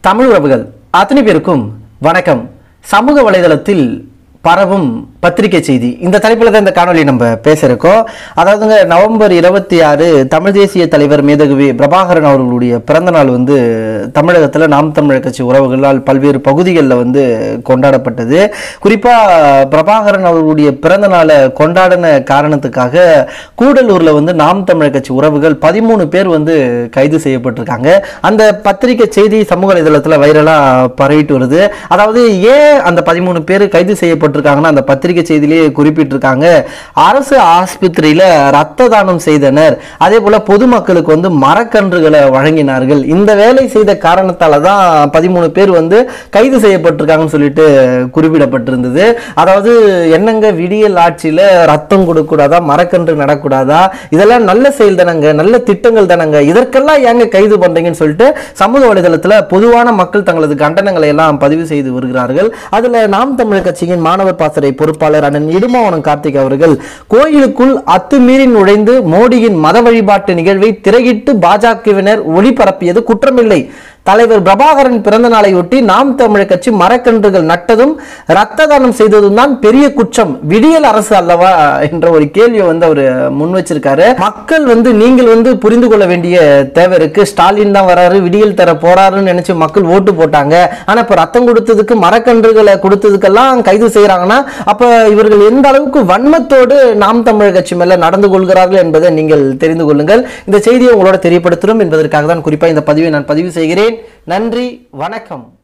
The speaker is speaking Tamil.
தமிழ் உறவுகள் அத்தனை பேருக்கும் வணக்கம் சமூக வலைதளத்தில் பரவும் பத்திரிகை செய்தி இந்த தலைப்பில் தான் இந்த காணொலி நம்ம பேச இருக்கோம் அதாவதுங்க நவம்பர் இருபத்தி ஆறு தமிழ் தேசிய தலைவர் மேதகுவி பிரபாகரன் அவர்களுடைய பிறந்த நாள் வந்து தமிழகத்தில் நாம் தமிழர் கட்சி உறவுகளால் பல்வேறு பகுதிகளில் வந்து கொண்டாடப்பட்டது குறிப்பாக பிரபாகரன் அவர்களுடைய பிறந்த நாளை கொண்டாடின காரணத்துக்காக கூடலூரில் வந்து நாம் தமிழர் கட்சி உறவுகள் பதிமூணு பேர் வந்து கைது செய்யப்பட்டிருக்காங்க அந்த பத்திரிகை செய்தி சமூக வலைதளத்தில் வைரலாக பரவிட்டு வருது அதாவது ஏன் அந்த பதிமூணு பேர் கைது செய்யப்பட்டிருக்காங்கன்னா அந்த பத்திரிகை செய்தியிலேயே குறிப்பிட்டிருக்காங்க அரசு ஆஸ்பத்திரியில் ரத்த தானம் செய்தனர் அதே போல பொதுமக்களுக்கு வந்து மரக்கன்றுகளை வழங்கினார்கள் இந்த வேலை செய்த காரணத்தால தான் பதிமூணு பேர் வந்து கைது செய்யப்பட்டிருக்காங்கன்னு சொல்லிட்டு குறிப்பிடப்பட்டிருந்தது அதாவது என்னங்க விடியல் ஆட்சியில் ரத்தம் கொடுக்கக்கூடாதா மரக்கன்று நடக்கூடாதா இதெல்லாம் நல்ல செயல் தானங்க நல்ல திட்டங்கள் தானங்க இதற்கெல்லாம் ஏங்க கைது பண்றீங்கன்னு சொல்லிட்டு சமூக வலைதளத்தில் பொதுவான மக்கள் தங்களது கண்டனங்களை எல்லாம் பதிவு செய்து வருகிறார்கள் அதுல நாம் தமிழர் கட்சியின் மாணவர் பாசறை பொறுப்பாளர் அண்ணன் இடுமாவனம் கார்த்திக் அவர்கள் கோயிலுக்குள் அத்துமீறி நுழைந்து மோடியின் மத வழிபாட்டு நிகழ்வை திரையிட்டு பாஜகவினர் ஒளிபரப்பியது குற்றமில்லை தலைவர் பிரபாகரன் பிறந்த நாளையொட்டி நாம் தமிழர் கட்சி மரக்கன்றுகள் நட்டதும் ரத்த தானம் செய்ததும் தான் பெரிய குற்றம் விடியல் அரசு அல்லவா என்ற ஒரு கேள்வியை வந்து அவர் முன் வச்சிருக்காரு மக்கள் வந்து நீங்கள் வந்து புரிந்து கொள்ள வேண்டிய தேவை இருக்கு ஸ்டாலின் தான் வராரு விடியல் தர போறாருன்னு நினைச்சு மக்கள் ஓட்டு போட்டாங்க ஆனா இப்ப ரத்தம் கொடுத்ததுக்கு மரக்கன்றுகளை கொடுத்ததுக்கெல்லாம் கைது செய்யறாங்கன்னா அப்ப இவர்கள் எந்த அளவுக்கு வன்மத்தோடு நாம் தமிழர் கட்சி மேல நடந்து கொள்கிறார்கள் என்பதை நீங்கள் தெரிந்து கொள்ளுங்கள் இந்த செய்தியை உங்களோட தெரியப்படுத்துறோம் என்பதற்காக தான் குறிப்பா இந்த பதிவை நான் பதிவு செய்கிறேன் நன்றி வணக்கம்